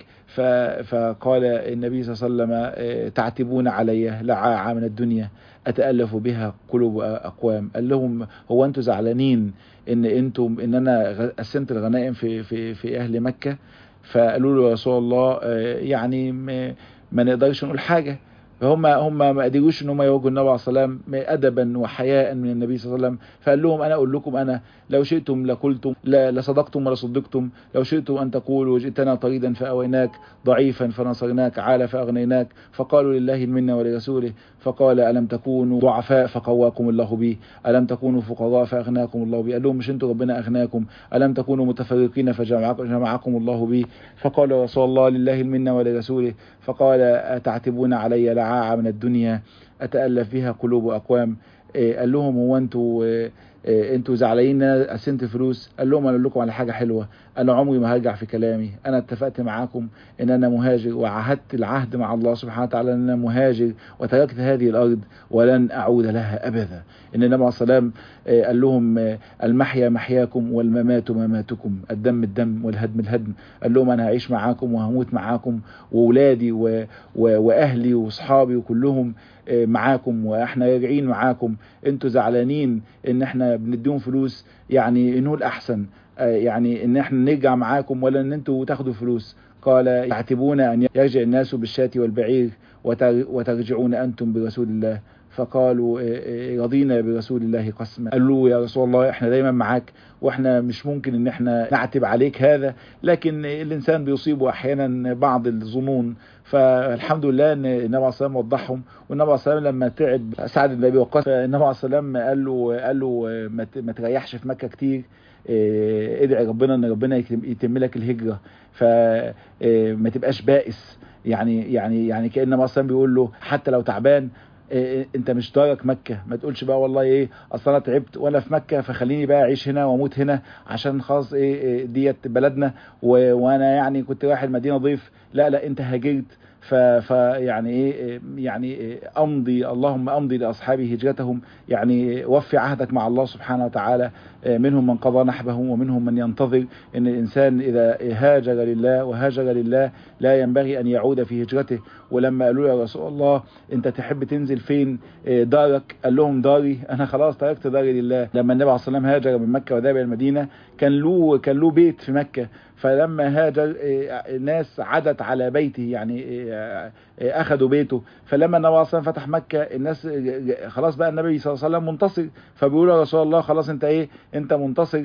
فقال النبي صلى الله عليه وسلم تعتبون علي لعاعة من الدنيا أتألف بها قلوب أقوام قال لهم هو أنتم زعلانين إن أنتم إن أنا قسمت الغنائم في في في أهل مكة فقالوا له يا رسول الله يعني ما نقدرش نقول حاجة هم هم ما قدروش ان هم يواجهوا النبي عليه الصلاه والسلام ادبا وحياء من النبي صلى الله عليه وسلم فقال لهم انا اقول لكم انا لو شئتم لقلتم لصدقتم ولا صدقتم لو شئتم ان تقولوا جئتنا طريدا فاويناك ضعيفا فنصرناك عالى فاغنيناك فقالوا لله المنه ولرسوله فقال الم تكونوا ضعفاء فقواكم الله به الم تكونوا فقراء فاغناكم الله به قال لهم مش انتم ربنا اغناكم الم تكونوا متفرقين فجمعكم الله به فقال رسول الله لله المنه ولرسوله فقال اتعتبون علي لعاعة من الدنيا أتألف بها قلوب أقوام قال لهم هو انتوا انتوا زعلانين ان انا قسمت فلوس قال لهم انا اقول لكم على حاجه حلوه انا عمري ما هرجع في كلامي انا اتفقت معاكم ان انا مهاجر وعهدت العهد مع الله سبحانه وتعالى ان انا مهاجر وتركت هذه الارض ولن اعود لها ابدا ان النبي عليه السلام قال لهم المحيا محياكم والممات مماتكم الدم الدم والهدم الهدم قال لهم انا هعيش معاكم وهموت معاكم واولادي و... و... واهلي واصحابي وكلهم معاكم واحنا راجعين معاكم انتوا زعلانين ان احنا بنديهم فلوس يعني نقول احسن يعني ان احنا نرجع معاكم ولا ان انتوا تاخدوا فلوس قال يعتبون ان يرجع الناس بالشاة والبعير وترجعون انتم برسول الله فقالوا رضينا برسول الله قسما قالوا يا رسول الله احنا دايما معاك واحنا مش ممكن ان احنا نعتب عليك هذا لكن الانسان بيصيبه احيانا بعض الظنون فالحمد لله ان النبي عليه الصلاه وضحهم والنبي عليه الصلاه لما تعب سعد بن ابي وقاص النبي عليه الصلاه قال له قال له ما تريحش في مكه كتير ادعي ربنا ان ربنا يتم لك الهجره فما تبقاش بائس يعني يعني يعني كان النبي عليه بيقول له حتى لو تعبان إيه انت مش دارك مكة ما تقولش بقى والله ايه اصل انا تعبت وانا في مكة فخليني بقى اعيش هنا واموت هنا عشان خلاص ايه, إيه ديت بلدنا وانا يعني كنت رايح المدينة ضيف لا لا انت هاجرت فيعني ايه يعني إيه امضي اللهم امضي لاصحابي هجرتهم يعني وفي عهدك مع الله سبحانه وتعالى منهم من قضى نحبه ومنهم من ينتظر ان الانسان اذا هاجر لله وهاجر لله لا ينبغي ان يعود في هجرته ولما قالوا يا رسول الله انت تحب تنزل فين دارك قال لهم داري انا خلاص تركت داري لله لما النبي عليه الصلاه والسلام هاجر من مكه وذهب الى المدينه كان له كان له بيت في مكه فلما هاجر الناس عدت على بيته يعني اخذوا بيته فلما النبي صلى الله فتح مكه الناس خلاص بقى النبي صلى الله عليه وسلم منتصر فبيقولوا يا رسول الله خلاص انت ايه انت منتصر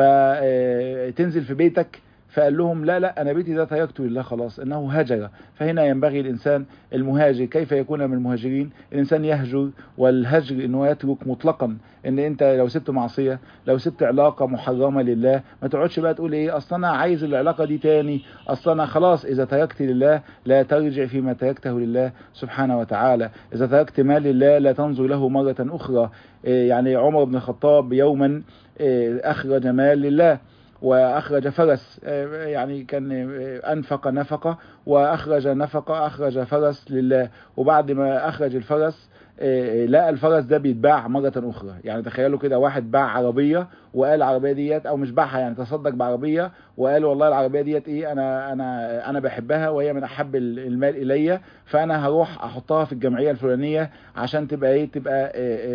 فتنزل في بيتك فقال لهم لا لا أنا بيتي ده تركته لله خلاص إنه هجر فهنا ينبغي الإنسان المهاجر كيف يكون من المهاجرين الإنسان يهجر والهجر إنه يترك مطلقا إن أنت لو سبت معصية لو سبت علاقة محرمة لله ما تقعدش بقى تقول إيه أصلا أنا عايز العلاقة دي تاني أصلا أنا خلاص إذا تركت لله لا ترجع فيما تركته لله سبحانه وتعالى إذا تركت مال لله لا تنظر له مرة أخرى يعني عمر بن الخطاب يوما أخرج مال لله واخرج فرس يعني كان انفق نفقه واخرج نفقه اخرج فرس لله وبعد ما اخرج الفرس لقى الفرس ده بيتباع مرة أخرى يعني تخيلوا كده واحد باع عربية وقال العربية ديت أو مش باعها يعني تصدق بعربية وقال والله العربية ديت إيه أنا أنا أنا بحبها وهي من أحب المال إلي فأنا هروح أحطها في الجمعية الفلانية عشان تبقى إيه تبقى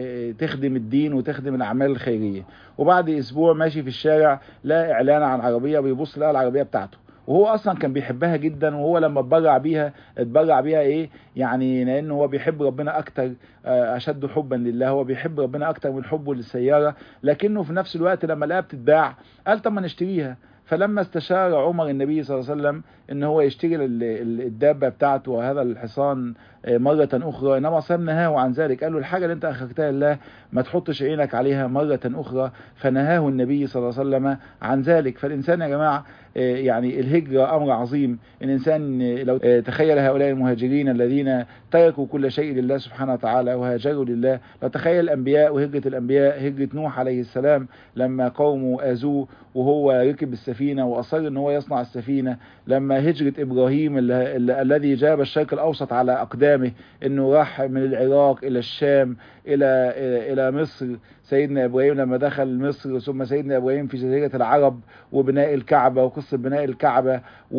تخدم الدين وتخدم الأعمال الخيرية وبعد أسبوع ماشي في الشارع لقى إعلان عن عربية بيبص لقى العربية بتاعته وهو اصلا كان بيحبها جدا وهو لما اتبرع بيها اتبرع بيها ايه يعني لان هو بيحب ربنا اكتر اشد حبا لله هو بيحب ربنا اكتر من حبه للسياره لكنه في نفس الوقت لما لقاها بتتباع قال طب ما نشتريها فلما استشار عمر النبي صلى الله عليه وسلم ان هو يشتري الدابه بتاعته وهذا الحصان مرة أخرى إنما صلى نهاه عن ذلك قال له الحاجة اللي أنت أخذتها لله ما تحطش عينك عليها مرة أخرى فنهاه النبي صلى الله عليه وسلم عن ذلك فالإنسان يا جماعة يعني الهجرة أمر عظيم الإنسان لو تخيل هؤلاء المهاجرين الذين تركوا كل شيء لله سبحانه وتعالى وهاجروا لله لو تخيل الأنبياء وهجرة الأنبياء هجرة نوح عليه السلام لما قومه آذوه وهو ركب السفينة وأصر أن هو يصنع السفينة لما هجرة إبراهيم الذي جاب الشرق الأوسط على أقدامه أنه راح من العراق إلى الشام إلى إلى مصر سيدنا ابراهيم لما دخل مصر ثم سيدنا ابراهيم في جزيره العرب وبناء الكعبه وقصه بناء الكعبه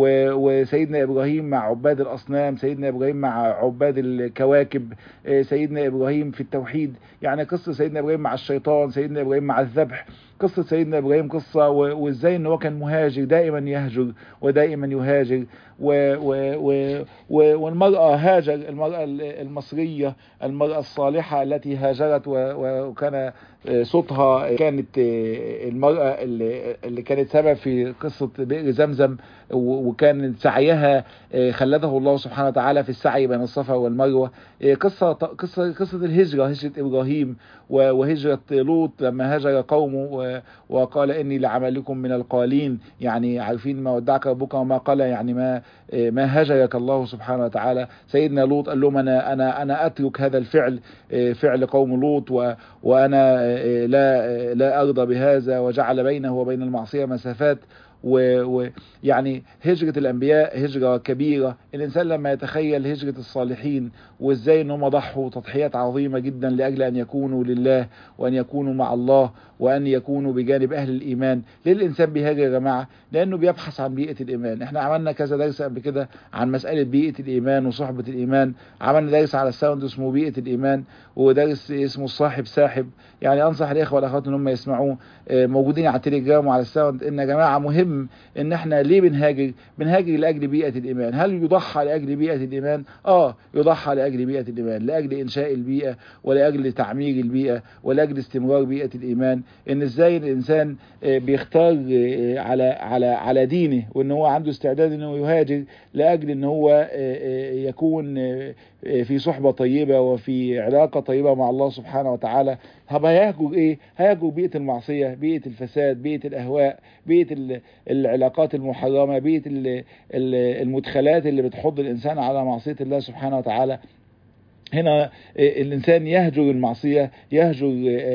وسيدنا ابراهيم مع عباد الاصنام سيدنا ابراهيم مع عباد الكواكب سيدنا ابراهيم في التوحيد يعني قصه سيدنا ابراهيم مع الشيطان سيدنا ابراهيم مع الذبح قصة سيدنا إبراهيم قصة وإزاي إن هو كان مهاجر دائما يهجر ودائما يهاجر و و و و والمرأة هاجر المرأة المصرية المرأة الصالحة التي هاجرت وكان صوتها كانت المرأة اللي كانت سبب في قصة بئر زمزم وكان سعيها خلده الله سبحانه وتعالى في السعي بين الصفا والمروة قصة قصة قصة الهجرة هجرة إبراهيم وهجرة لوط لما هاجر قومه وقال إني لعملكم من القالين يعني عارفين ما ودعك ربك وما قال يعني ما ما هاجرك الله سبحانه وتعالى سيدنا لوط قال لهم أنا أنا أنا أترك هذا الفعل فعل قوم لوط وأنا لا لا أرضى بهذا وجعل بينه وبين المعصية مسافات ويعني هجرة الأنبياء هجرة كبيرة الإنسان لما يتخيل هجرة الصالحين وإزاي أنهم ضحوا تضحيات عظيمة جدا لأجل أن يكونوا لله وأن يكونوا مع الله وأن يكونوا بجانب أهل الإيمان ليه الإنسان بيهاجر يا جماعة لأنه بيبحث عن بيئة الإيمان إحنا عملنا كذا درس قبل كده عن مسألة بيئة الإيمان وصحبة الإيمان عملنا درس على الساوند اسمه بيئة الإيمان ودرس اسمه الصاحب ساحب يعني أنصح الإخوة والأخوات إن هم يسمعوه موجودين على التليجرام وعلى الساوند إن يا جماعة مهم إن إحنا ليه بنهاجر بنهاجر لأجل بيئة الإيمان هل يضحى لأجل بيئة الإيمان آه يضحى لأجل بيئة الإيمان لأجل إنشاء البيئة ولأجل تعمير البيئة ولأجل استمرار بيئة الإيمان إن إزاي الإنسان بيختار على على على دينه وإن هو عنده استعداد إنه يهاجر لأجل إن هو يكون في صحبة طيبة وفي علاقة طيبة مع الله سبحانه وتعالى هبقى هيهجر ايه هيهجر بيئة المعصية بيئة الفساد بيئة الاهواء بيئة العلاقات المحرمة بيئة المدخلات اللي بتحض الانسان على معصية الله سبحانه وتعالى هنا الإنسان يهجر المعصية يهجر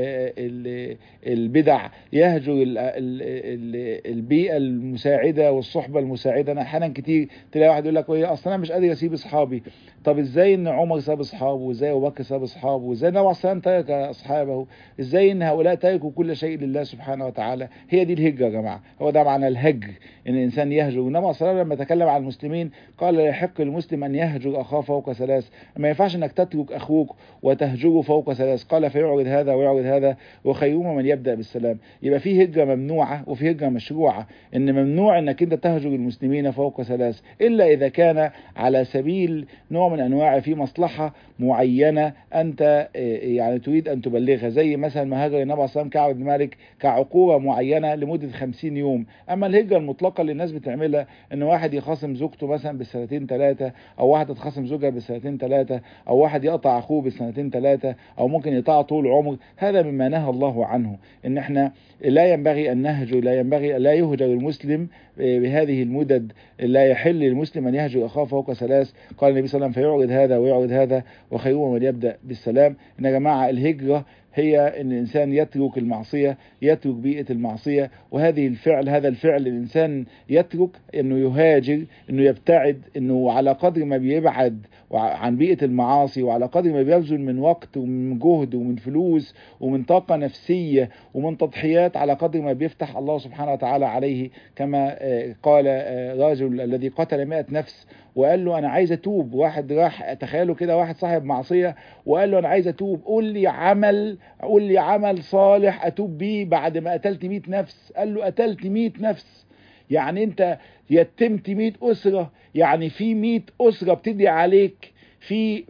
البدع يهجر البيئة المساعدة والصحبة المساعدة أنا أحيانا كتير تلاقي واحد يقول لك أصلا أنا مش قادر أسيب أصحابي طب إزاي إن عمر ساب أصحابه وإزاي أبو بكر ساب أصحابه وإزاي النبي عليه الصلاة ترك أصحابه إزاي إن هؤلاء تركوا كل شيء لله سبحانه وتعالى هي دي الهجرة يا جماعة هو ده معنى الهجر إن الإنسان يهجر والنبي عليه الصلاة لما تكلم عن المسلمين قال لا يحق المسلم أن يهجر أخاه فوق ثلاث ما ينفعش إنك تترك أخوك وتهجره فوق ثلاث قال فيعرض هذا ويعرض هذا وخيرهما من يبدأ بالسلام يبقى في هجرة ممنوعة وفي هجرة مشروعة إن ممنوع إنك أنت تهجر المسلمين فوق ثلاث إلا إذا كان على سبيل نوع من أنواع في مصلحة معينة أنت يعني تريد أن تبلغها زي مثلا ما هاجر النبي صلى الله عليه وسلم كعب بن مالك كعقوبة معينة لمدة 50 يوم أما الهجرة المطلقة اللي الناس بتعملها إن واحد يخاصم زوجته مثلا بالسنتين ثلاثة أو واحدة تخاصم زوجها بالسنتين ثلاثة أو واحد يقطع أخوه بالسنتين ثلاثة أو ممكن يقطع طول عمر هذا مما نهى الله عنه إن إحنا لا ينبغي أن نهجر لا ينبغي لا يهجر المسلم بهذه المدد لا يحل للمسلم أن يهجر أخاه فوق ثلاث قال النبي صلى الله عليه وسلم فيعرض هذا ويعرض هذا وخيرهما من يبدأ بالسلام إن يا جماعة الهجرة هي ان الانسان يترك المعصيه يترك بيئه المعصيه وهذه الفعل هذا الفعل الانسان يترك انه يهاجر انه يبتعد انه على قدر ما بيبعد عن بيئه المعاصي وعلى قدر ما بيبذل من وقت ومن جهد ومن فلوس ومن طاقه نفسيه ومن تضحيات على قدر ما بيفتح الله سبحانه وتعالى عليه كما قال رجل الذي قتل 100 نفس وقال له انا عايز اتوب واحد راح تخيلوا كده واحد صاحب معصيه وقال له انا عايز اتوب قول لي عمل قول لي عمل صالح اتوب بيه بعد ما قتلت 100 نفس قال له قتلت 100 نفس يعني انت يتمت 100 اسره يعني في 100 اسره بتدعي عليك في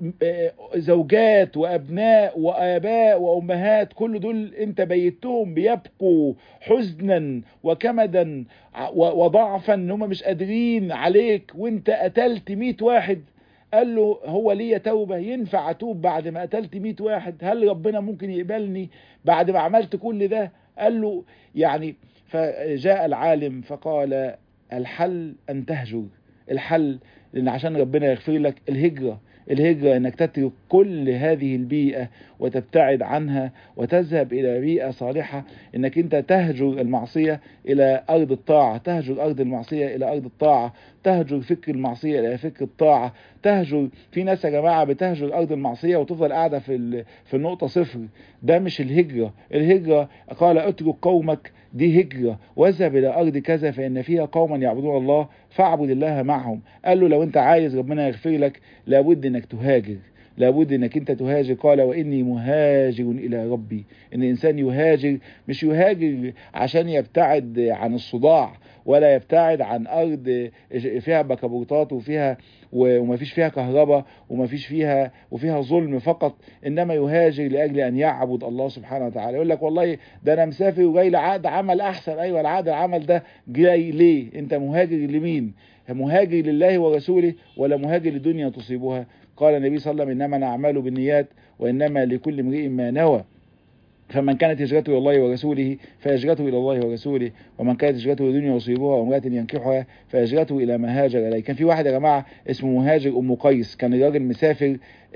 زوجات وابناء واباء وامهات كل دول انت بيتهم بيبكوا حزنا وكمدا وضعفا ان هم مش قادرين عليك وانت قتلت 100 واحد قال له هو ليا توبه ينفع اتوب بعد ما قتلت 100 واحد هل ربنا ممكن يقبلني بعد ما عملت كل ده قال له يعني فجاء العالم فقال الحل ان تهجر الحل لان عشان ربنا يغفر لك الهجره الهجرة انك تترك كل هذه البيئة وتبتعد عنها وتذهب الى بيئة صالحة انك انت تهجر المعصية الى ارض الطاعة تهجر ارض المعصية الى ارض الطاعة تهجر فكر المعصية الى فكر الطاعة تهجر في ناس يا جماعة بتهجر ارض المعصية وتفضل قاعدة في في النقطة صفر ده مش الهجرة الهجرة قال اترك قومك دي هجرة واذهب إلى أرض كذا فإن فيها قوما يعبدون الله فاعبد الله معهم قال له لو أنت عايز ربنا يغفر لك لابد أنك تهاجر لابد انك انت تهاجر قال واني مهاجر الى ربي ان الانسان يهاجر مش يهاجر عشان يبتعد عن الصداع ولا يبتعد عن ارض فيها بكابورتات وفيها وما فيش فيها كهرباء وما فيش فيها وفيها ظلم فقط انما يهاجر لاجل ان يعبد الله سبحانه وتعالى يقول لك والله ده انا مسافر وجاي لعقد عمل احسن ايوه العقد العمل ده جاي ليه انت مهاجر لمين مهاجر لله ورسوله ولا مهاجر لدنيا تصيبها قال النبي صلى الله عليه وسلم انما نعمل بالنيات وانما لكل امرئ ما نوى فمن كانت هجرته الى الله ورسوله فهجرته الى الله ورسوله ومن كانت هجرته لدنيا يصيبها وامراه ينكحها فهجرته الى ما هاجر اليه كان في واحد يا جماعه اسمه مهاجر ام قيس كان الراجل مسافر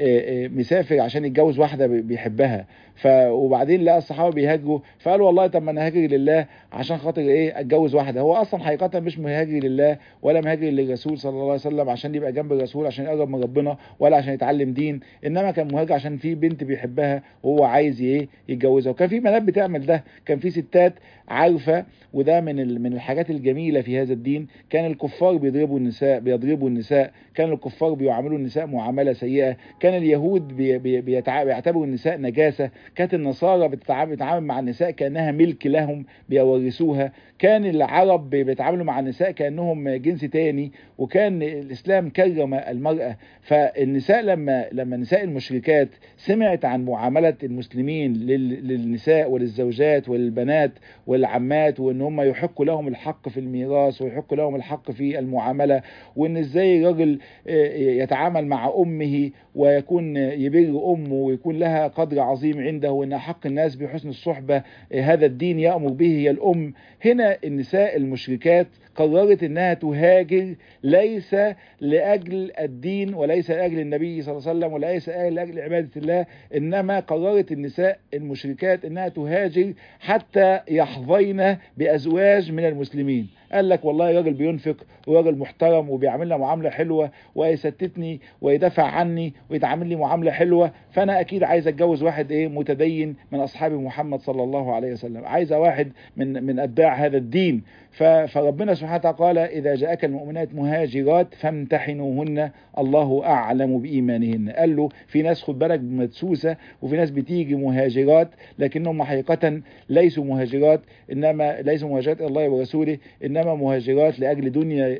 مسافر عشان يتجوز واحده بيحبها ف وبعدين لقى الصحابه بيهاجروا فقال والله طب ما انا هاجر لله عشان خاطر ايه اتجوز واحده هو اصلا حقيقه مش مهاجر لله ولا مهاجر للرسول صلى الله عليه وسلم عشان يبقى جنب الرسول عشان يقرب من ربنا ولا عشان يتعلم دين انما كان مهاجر عشان في بنت بيحبها وهو عايز ايه يتجوزها وكان في بنات بتعمل ده كان في ستات عارفه وده من من الحاجات الجميله في هذا الدين كان الكفار بيضربوا النساء بيضربوا النساء كان الكفار بيعاملوا النساء معامله سيئه كان اليهود بي بي بيعتبروا النساء نجاسه كانت النصارى بتتعامل مع النساء كانها ملك لهم بيورثوها كان العرب بيتعاملوا مع النساء كانهم جنس تاني وكان الاسلام كرم المراه فالنساء لما لما النساء المشركات سمعت عن معامله المسلمين للنساء وللزوجات وللبنات والعمات وان هم يحق لهم الحق في الميراث ويحق لهم الحق في المعامله وان ازاي الراجل يتعامل مع امه ويكون يبر امه ويكون لها قدر عظيم عنده وان حق الناس بحسن الصحبه هذا الدين يامر به هي الام هنا النساء المشركات قررت انها تهاجر ليس لاجل الدين وليس لاجل النبي صلى الله عليه وسلم وليس لاجل عباده الله انما قررت النساء المشركات انها تهاجر حتى يحظين بازواج من المسلمين قال لك والله راجل بينفق وراجل محترم وبيعاملنا معامله حلوه ويستتني ويدافع عني ويتعامل لي معامله حلوه فانا اكيد عايز اتجوز واحد ايه متدين من اصحاب محمد صلى الله عليه وسلم عايزه واحد من من اتباع هذا الدين فربنا سبحانه وتعالى قال اذا جاءك المؤمنات مهاجرات فامتحنوهن الله اعلم بايمانهن قال له في ناس خد بالك مدسوسه وفي ناس بتيجي مهاجرات لكنهم حقيقه ليسوا مهاجرات انما ليسوا مهاجرات الله ورسوله انما مهاجرات لاجل دنيا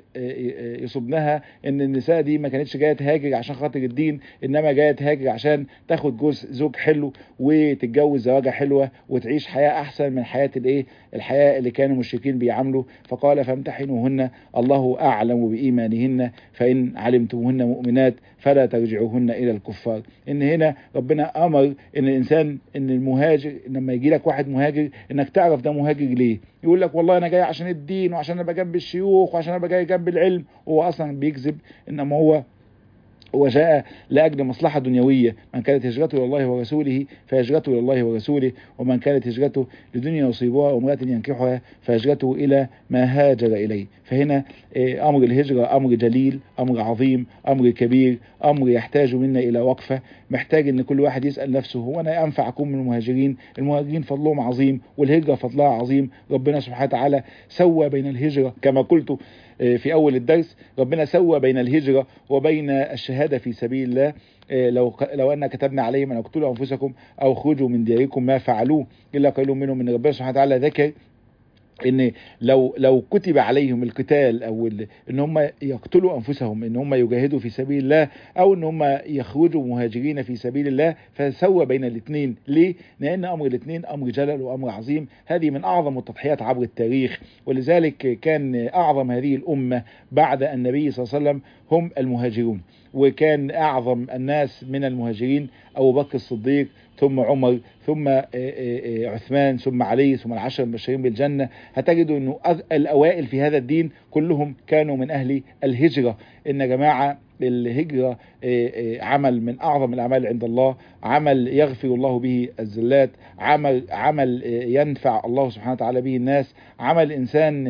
يصبنها ان النساء دي ما كانتش جايه تهاجر عشان خاطر الدين انما جايه تهاجر عشان تاخد جوز زوج حلو وتتجوز زواجه حلوه وتعيش حياه احسن من حياه الايه الحياه اللي كانوا المشركين بيعاملوا فقال فامتحنوهن الله اعلم بايمانهن فان علمتموهن مؤمنات فلا ترجعوهن الى الكفار ان هنا ربنا امر ان الانسان ان المهاجر لما يجي لك واحد مهاجر انك تعرف ده مهاجر ليه يقول لك والله انا جاي عشان الدين وعشان ابقى جنب الشيوخ وعشان ابقى جاي جنب العلم هو اصلا بيكذب انما هو وجاء لأجل مصلحة دنيوية من كانت هجرته إلى الله ورسوله فهجرته إلى الله ورسوله ومن كانت هجرته لدنيا يصيبها وامرأة ينكحها فهجرته إلى ما هاجر إليه فهنا أمر الهجرة أمر جليل أمر عظيم أمر كبير أمر يحتاج منا إلى وقفة محتاج أن كل واحد يسأل نفسه هو أنا أنفع أكون من المهاجرين المهاجرين فضلهم عظيم والهجرة فضلها عظيم ربنا سبحانه وتعالى سوى بين الهجرة كما قلت في أول الدرس ربنا سوى بين الهجرة وبين الشهادة في سبيل الله لو لو أن كتبنا عليهم أن اقتلوا أنفسكم أو اخرجوا من دياركم ما فعلوه إلا قليل منهم من ربنا سبحانه وتعالى ذكر ان لو لو كتب عليهم القتال او ان هم يقتلوا انفسهم ان هم يجاهدوا في سبيل الله او ان هم يخرجوا مهاجرين في سبيل الله فسوى بين الاثنين ليه لان امر الاثنين امر جلل وامر عظيم هذه من اعظم التضحيات عبر التاريخ ولذلك كان اعظم هذه الامه بعد النبي صلى الله عليه وسلم هم المهاجرون وكان اعظم الناس من المهاجرين ابو بكر الصديق ثم عمر ثم عثمان ثم علي ثم العشر المبشرين بالجنة هتجدوا انه الاوائل في هذا الدين كلهم كانوا من اهل الهجرة ان يا جماعة الهجرة عمل من اعظم الاعمال عند الله عمل يغفر الله به الزلات عمل عمل ينفع الله سبحانه وتعالى به الناس عمل انسان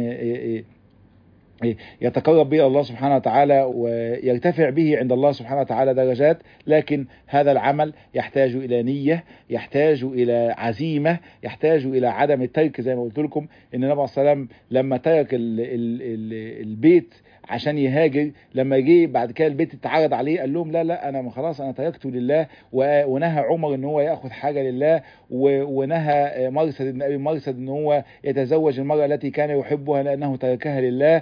يتقرب به الله سبحانه وتعالى ويرتفع به عند الله سبحانه وتعالى درجات لكن هذا العمل يحتاج إلى نية يحتاج إلى عزيمة يحتاج إلى عدم الترك زي ما قلت لكم إن النبي صلى الله عليه وسلم لما ترك ال ال ال البيت عشان يهاجر لما جه بعد كده البيت اتعرض عليه قال لهم لا لا انا خلاص انا تركته لله ونهى عمر ان هو ياخذ حاجه لله ونهى مرسد بن ابي مرسد ان هو يتزوج المراه التي كان يحبها لانه تركها لله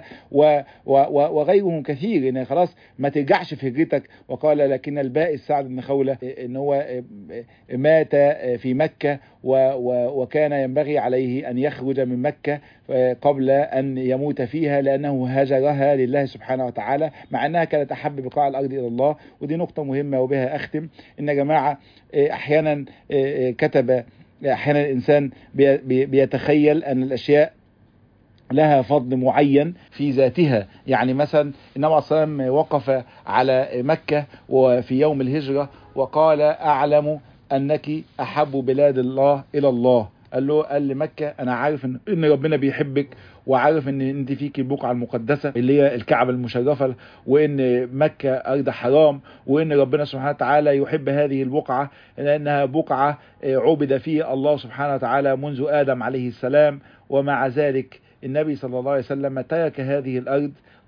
وغيرهم كثير ان خلاص ما ترجعش في هجرتك وقال لكن البائس سعد بن خوله ان هو مات في مكه وكان ينبغي عليه ان يخرج من مكه قبل ان يموت فيها لانه هاجرها لله سبحانه وتعالى مع انها كانت احب بقاع الارض الى الله ودي نقطه مهمه وبها اختم ان يا جماعه احيانا كتب احيانا الانسان بيتخيل ان الاشياء لها فضل معين في ذاتها يعني مثلا النبي صلى الله عليه وسلم وقف على مكة وفي يوم الهجرة وقال أعلم أنك أحب بلاد الله إلى الله قال له قال لمكة أنا عارف إن, إن ربنا بيحبك وعارف ان انت فيك البقعه المقدسه اللي هي الكعبه المشرفه وان مكه ارض حرام وان ربنا سبحانه وتعالى يحب هذه البقعه لانها بقعه عبد فيها الله سبحانه وتعالى منذ ادم عليه السلام ومع ذلك النبي صلى الله عليه وسلم ترك هذه الارض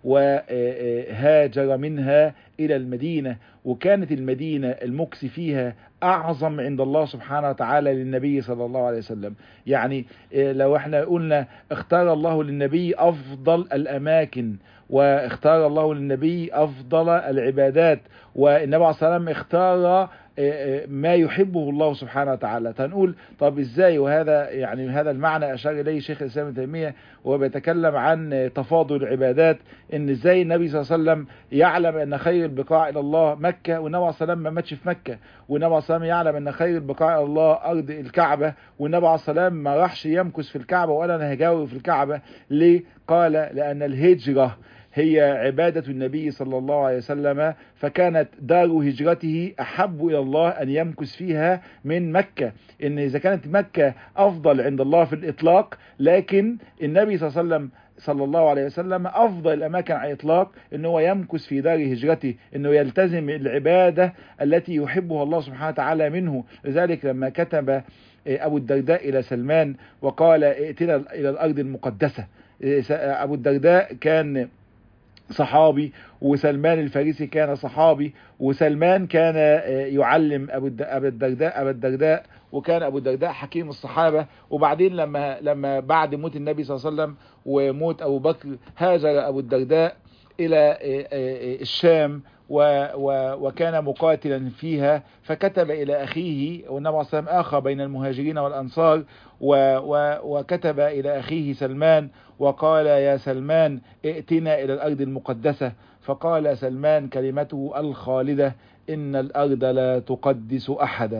وهاجر منها الى المدينه وكانت المدينه المكس فيها اعظم عند الله سبحانه وتعالى للنبي صلى الله عليه وسلم يعني لو احنا قلنا اختار الله للنبي افضل الاماكن واختار الله للنبي افضل العبادات والنبي عليه الصلاه والسلام اختار ما يحبه الله سبحانه وتعالى تنقول طب ازاي وهذا يعني هذا المعنى اشار اليه شيخ الاسلام ابن تيميه وهو بيتكلم عن تفاضل العبادات ان ازاي النبي صلى الله عليه وسلم يعلم ان خير البقاع الى الله مكه والنبي عليه الصلاه والسلام ما ماتش في مكه والنبي عليه الصلاه والسلام يعلم ان خير البقاع الى الله ارض الكعبه والنبي عليه الصلاه والسلام ما راحش يمكث في الكعبه ولا انا هجاوب في الكعبه ليه قال لان الهجره هي عبادة النبي صلى الله عليه وسلم فكانت دار هجرته أحب إلى الله أن يمكث فيها من مكة إن إذا كانت مكة أفضل عند الله في الإطلاق لكن النبي صلى الله عليه وسلم صلى الله عليه وسلم أفضل الأماكن على الإطلاق أنه هو يمكث في دار هجرته أنه يلتزم العبادة التي يحبها الله سبحانه وتعالى منه لذلك لما كتب أبو الدرداء إلى سلمان وقال ائتنا إلى الأرض المقدسة أبو الدرداء كان صحابي وسلمان الفارسي كان صحابي وسلمان كان يعلم ابو الدرداء ابو الدرداء وكان ابو الدرداء حكيم الصحابه وبعدين لما لما بعد موت النبي صلى الله عليه وسلم وموت ابو بكر هاجر ابو الدرداء الى الشام و و وكان مقاتلا فيها فكتب إلى أخيه والنبي صلى الله عليه وسلم آخى بين المهاجرين والأنصار و و وكتب إلى أخيه سلمان وقال يا سلمان ائتنا إلى الأرض المقدسة فقال سلمان كلمته الخالدة إن الأرض لا تقدس أحدا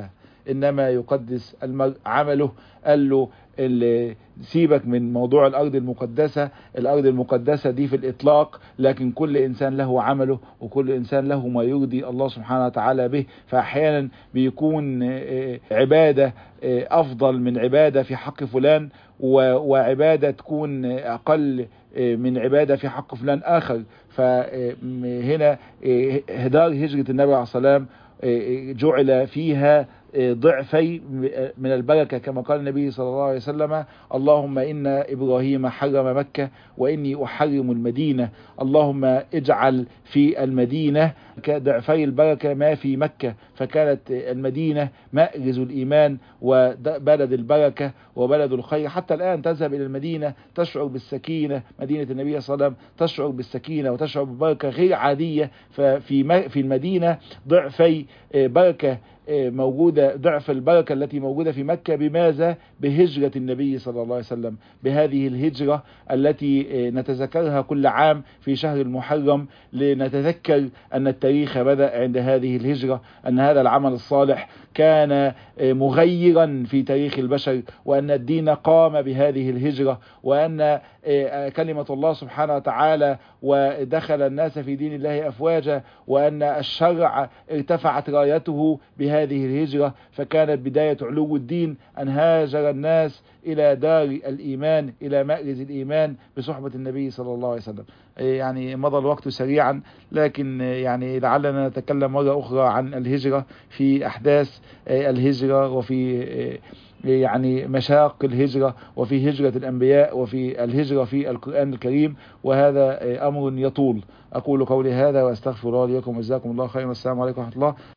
إنما يقدس المرء عمله قال له اللي سيبك من موضوع الأرض المقدسة الأرض المقدسة دي في الإطلاق لكن كل إنسان له عمله وكل إنسان له ما يرضي الله سبحانه وتعالى به فأحيانا بيكون عبادة أفضل من عبادة في حق فلان وعبادة تكون أقل من عبادة في حق فلان آخر فهنا هدار هجرة النبي عليه الصلاة والسلام جعل فيها ضعفي من البركة كما قال النبي صلى الله عليه وسلم اللهم إن إبراهيم حرم مكة وإني أحرم المدينة اللهم اجعل في المدينة كضعفي البركة ما في مكة فكانت المدينة مأرز الإيمان وبلد البركة وبلد الخير حتى الآن تذهب إلى المدينة تشعر بالسكينة مدينة النبي صلى الله عليه وسلم تشعر بالسكينة وتشعر بالبركة غير عادية ففي في المدينة ضعفي بركة موجودة ضعف البركة التي موجودة في مكة بماذا بهجرة النبي صلى الله عليه وسلم بهذه الهجرة التي نتذكرها كل عام في شهر المحرم لنتذكر أن التاريخ بدأ عند هذه الهجرة أن هذا العمل الصالح كان مغيرا في تاريخ البشر وأن الدين قام بهذه الهجرة وأن كلمة الله سبحانه وتعالى ودخل الناس في دين الله أفواجا وأن الشرع ارتفعت رايته بهذه الهجرة فكانت بداية علو الدين أن هاجر الناس إلى دار الإيمان إلى مأرز الإيمان بصحبة النبي صلى الله عليه وسلم يعني مضى الوقت سريعا لكن يعني لعلنا نتكلم مرة أخرى عن الهجرة في أحداث الهجرة وفي يعني مشاق الهجرة وفي هجرة الأنبياء وفي الهجرة في القرآن الكريم وهذا أمر يطول أقول قولي هذا وأستغفر الله لكم وجزاكم الله خيرا والسلام عليكم ورحمة الله